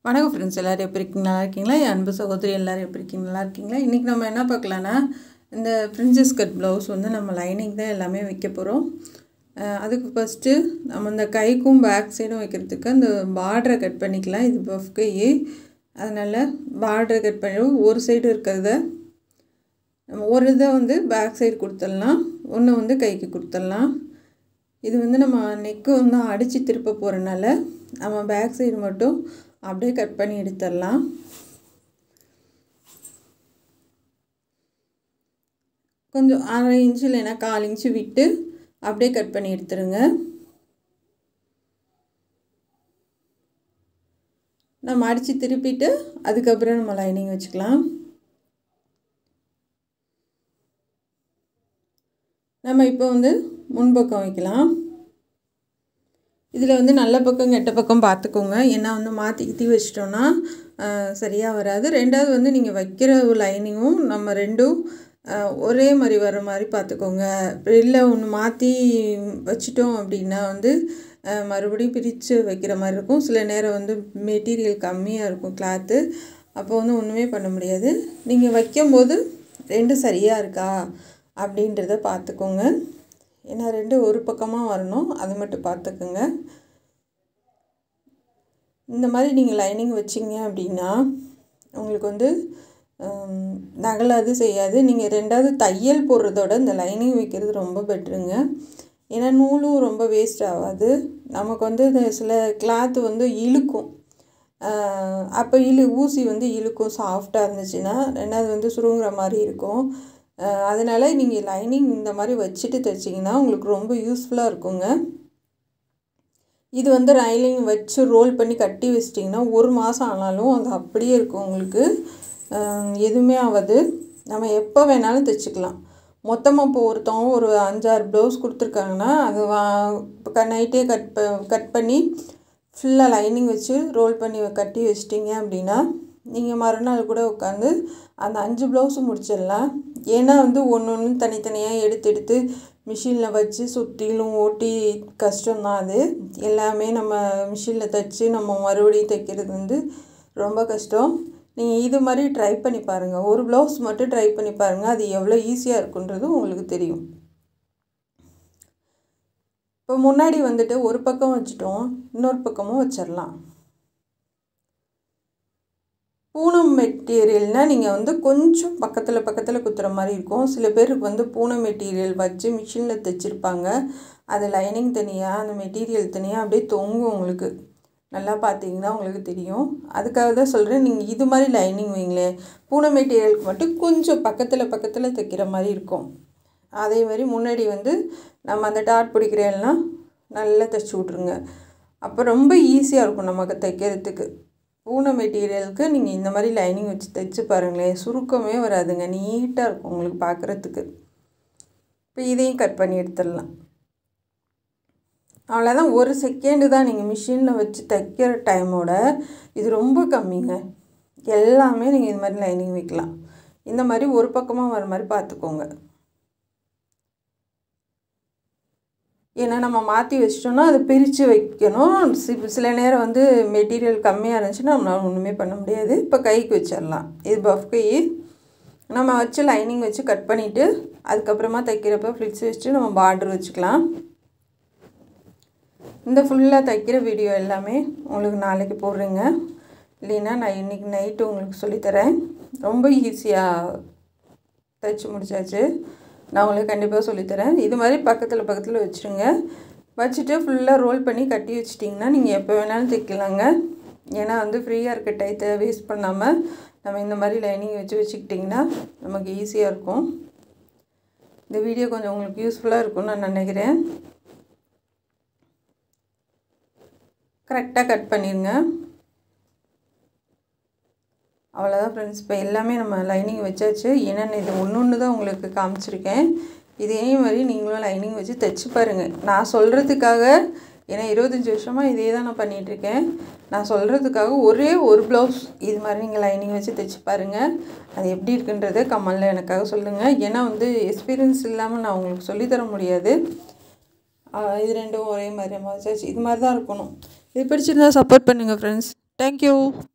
வணக்கம் ஃப்ரெண்ட்ஸ் எல்லோரும் எப்படி இருக்கீங்க நல்லா இருக்கீங்களா என் அன்பு சகோதரி எல்லோரும் எப்படி இருக்கீங்க நல்லா இருக்கீங்களா இன்றைக்கி நம்ம என்ன பார்க்கலான்னா இந்த பிரின்சஸ் கட் ப்ளவுஸ் வந்து நம்ம லைனிங் தான் எல்லாமே வைக்க போகிறோம் அதுக்கு ஃபஸ்ட்டு நம்ம இந்த கைக்கும் பேக் சைடும் வைக்கிறதுக்கு அந்த பார்டரை கட் பண்ணிக்கலாம் இது பஃப் கை அதனால் பார்டரை கட் பண்ணிடுவோம் ஒரு சைடு இருக்கிறத நம்ம ஒரு இதை வந்து பேக் சைடு கொடுத்துடலாம் ஒன்று வந்து கைக்கு கொடுத்துடலாம் இது வந்து நம்ம நெக்கு வந்து அடித்து திருப்ப போகிறனால நம்ம பேக் சைடு மட்டும் அப்படியே கட் பண்ணி எடுத்துடலாம் கொஞ்சம் அரை இன்ச்சு இல்லைன்னா கால் இன்ச்சு விட்டு அப்படியே கட் பண்ணி எடுத்துருங்க நம்ம அடித்து திருப்பிட்டு அதுக்கப்புறம் நம்ம லைனிங் வச்சுக்கலாம் நம்ம இப்போ வந்து முன்பக்கம் வைக்கலாம் இதில் வந்து நல்ல பக்கம் கெட்ட பக்கம் பார்த்துக்கோங்க ஏன்னா வந்து மாற்றி கித்தி வச்சிட்டோன்னா சரியாக வராது ரெண்டாவது வந்து நீங்கள் வைக்கிற லைனிங்கும் நம்ம ரெண்டும் ஒரே மாதிரி வர மாதிரி பார்த்துக்கோங்க இல்லை ஒன்று மாற்றி வச்சிட்டோம் அப்படின்னா வந்து மறுபடியும் பிரித்து வைக்கிற மாதிரி இருக்கும் சில நேரம் வந்து மெட்டீரியல் கம்மியாக இருக்கும் கிளாத்து அப்போ வந்து ஒன்றுமே பண்ண முடியாது நீங்கள் வைக்கும்போது ரெண்டும் சரியாக இருக்கா அப்படின்றத பார்த்துக்கோங்க ஏன்னா ரெண்டு ஒரு பக்கமாக வரணும் அது மட்டும் பார்த்துக்குங்க இந்த மாதிரி நீங்கள் லைனிங் வச்சிங்க அப்படின்னா உங்களுக்கு வந்து நகலாது செய்யாது நீங்கள் ரெண்டாவது தையல் போடுறதோட இந்த லைனிங் வைக்கிறது ரொம்ப பெட்ருங்க ஏன்னா நூலும் ரொம்ப வேஸ்ட் ஆகாது நமக்கு வந்து இந்த சில கிளாத்து வந்து இழுக்கும் அப்போ இழு ஊசி வந்து இழுக்கும் சாஃப்டாக இருந்துச்சுன்னா ரெண்டாவது வந்து சுருங்குற மாதிரி இருக்கும் அதனால் நீங்கள் லைனிங் இந்த மாதிரி வச்சுட்டு தைச்சிங்கன்னா உங்களுக்கு ரொம்ப யூஸ்ஃபுல்லாக இருக்குங்க இது வந்து ரைலிங் வச்சு ரோல் பண்ணி கட்டி வச்சிட்டிங்கன்னா ஒரு மாதம் ஆனாலும் அது அப்படியே இருக்கும் உங்களுக்கு எதுவுமே ஆகாது நம்ம எப்போ வேணாலும் தைச்சிக்கலாம் மொத்தமாக இப்போ ஒருத்தவங்க ஒரு அஞ்சாறு ப்ளவுஸ் கொடுத்துருக்காங்கன்னா அது வா நைட்டே கட் ப கட் பண்ணி ஃபுல்லாக லைனிங் வச்சு ரோல் பண்ணி கட்டி வச்சிட்டிங்க அப்படின்னா நீங்கள் மறுநாள் கூட உட்காந்து அந்த அஞ்சு ப்ளவுஸும் முடிச்சிடலாம் ஏன்னா வந்து ஒன்று ஒன்று தனித்தனியாக எடுத்து எடுத்து மிஷினில் வச்சு சுற்றிலும் ஓட்டி கஷ்டம்தான் அது எல்லாமே நம்ம மிஷினில் தைச்சி நம்ம மறுபடியும் தைக்கிறது வந்து ரொம்ப கஷ்டம் நீங்கள் இது மாதிரி ட்ரை பண்ணி பாருங்கள் ஒரு ப்ளவுஸ் மட்டும் ட்ரை பண்ணி பாருங்கள் அது எவ்வளோ ஈஸியாக இருக்குன்றது உங்களுக்கு தெரியும் இப்போ முன்னாடி வந்துட்டு ஒரு பக்கம் வச்சுட்டோம் இன்னொரு பக்கமும் வச்சிடலாம் பூனம் மெட்டீரியல்னால் நீங்கள் வந்து கொஞ்சம் பக்கத்தில் பக்கத்தில் குத்துற மாதிரி இருக்கும் சில பேருக்கு வந்து பூனம் மெட்டீரியல் வச்சு மிஷினில் தைச்சிருப்பாங்க அது லைனிங் தனியாக அந்த மெட்டீரியல் தனியாக அப்படியே தொங்கும் உங்களுக்கு நல்லா பார்த்தீங்கன்னா உங்களுக்கு தெரியும் அதுக்காக தான் சொல்கிறேன் நீங்கள் இது மாதிரி லைனிங் வைங்களேன் பூனம் மெட்டீரியலுக்கு மட்டும் கொஞ்சம் பக்கத்தில் பக்கத்தில் தைக்கிற மாதிரி இருக்கும் அதே மாதிரி முன்னாடி வந்து நம்ம அந்த டாட் பிடிக்கிறேன்னா நல்லா தைச்சி விட்ருங்க அப்போ ரொம்ப ஈஸியாக இருக்கும் நமக்கு தைக்கிறதுக்கு பூனை மெட்டீரியலுக்கு நீங்கள் இந்த மாதிரி லைனிங் வச்சு தைச்சு பாருங்களேன் சுருக்கமே வராதுங்க நீட்டாக இருக்கும் உங்களுக்கு பார்க்குறதுக்கு இப்போ இதையும் கட் பண்ணி எடுத்துடலாம் அவ்வளோதான் ஒரு செகண்டு தான் நீங்கள் மிஷினில் வச்சு தைக்கிற டைமோட இது ரொம்ப கம்மிங்க எல்லாமே நீங்கள் இது மாதிரி லைனிங் வைக்கலாம் இந்த மாதிரி ஒரு பக்கமாக வர மாதிரி பார்த்துக்கோங்க ஏன்னா நம்ம மாற்றி வச்சிட்டோம்னா அதை பிரித்து வைக்கணும் சில நேரம் வந்து மெட்டீரியல் கம்மியாக இருந்துச்சுன்னா நம்மளால் ஒன்றுமே பண்ண முடியாது இப்போ கைக்கு வச்சிடலாம் இது பஃப் கை நம்ம வச்சு லைனிங் வச்சு கட் பண்ணிவிட்டு அதுக்கப்புறமா தைக்கிறப்ப ஃப்ளிட்ஸ் வச்சுட்டு நம்ம பார்டர் வச்சுக்கலாம் இந்த ஃபுல்லாக தைக்கிற வீடியோ எல்லாமே உங்களுக்கு நாளைக்கு போடுறேங்க இல்லைன்னா நான் இன்றைக்கி நைட்டு உங்களுக்கு சொல்லித்தரேன் ரொம்ப ஈஸியாக தைச்சி முடிச்சாச்சு நான் உங்களுக்கு கண்டிப்பாக சொல்லித்தரேன் இது மாதிரி பக்கத்தில் பக்கத்தில் வச்சுருங்க வச்சுட்டு ஃபுல்லாக ரோல் பண்ணி கட்டி வச்சிட்டிங்கன்னா நீங்கள் எப்போ வேணாலும் தைக்கலாங்க ஏன்னா வந்து ஃப்ரீயாக இருக்க டைத்தை வேஸ்ட் பண்ணாமல் நம்ம இந்த மாதிரி லைனிங் வச்சு வச்சுக்கிட்டிங்கன்னா நமக்கு ஈஸியாக இருக்கும் இந்த வீடியோ கொஞ்சம் உங்களுக்கு யூஸ்ஃபுல்லாக இருக்கும்னு நான் நினைக்கிறேன் கரெக்டாக கட் பண்ணிடுங்க அவ்வளோதான் ஃப்ரெண்ட்ஸ் இப்போ எல்லாமே நம்ம லைனிங் வச்சாச்சு என்னென்ன இது ஒன்று ஒன்று தான் உங்களுக்கு காமிச்சிருக்கேன் இதே மாதிரி நீங்களும் லைனிங் வச்சு தைச்சி பாருங்கள் நான் சொல்கிறதுக்காக ஏன்னா இருபத்தஞ்சி வருஷமாக இதே தான் நான் பண்ணிகிட்ருக்கேன் நான் சொல்கிறதுக்காக ஒரே ஒரு ப்ளவுஸ் இது மாதிரி நீங்கள் லைனிங் வச்சு தைச்சி பாருங்கள் அது எப்படி இருக்குன்றதை கமலில் எனக்காக சொல்லுங்கள் ஏன்னா வந்து எக்ஸ்பீரியன்ஸ் இல்லாமல் நான் உங்களுக்கு சொல்லித்தர முடியாது இது ரெண்டும் ஒரே மாதிரி வச்சாச்சு இது மாதிரி தான் இருக்கணும் இது பிடிச்சிருந்தா சப்போர்ட் பண்ணுங்கள் ஃப்ரெண்ட்ஸ் தேங்க்யூ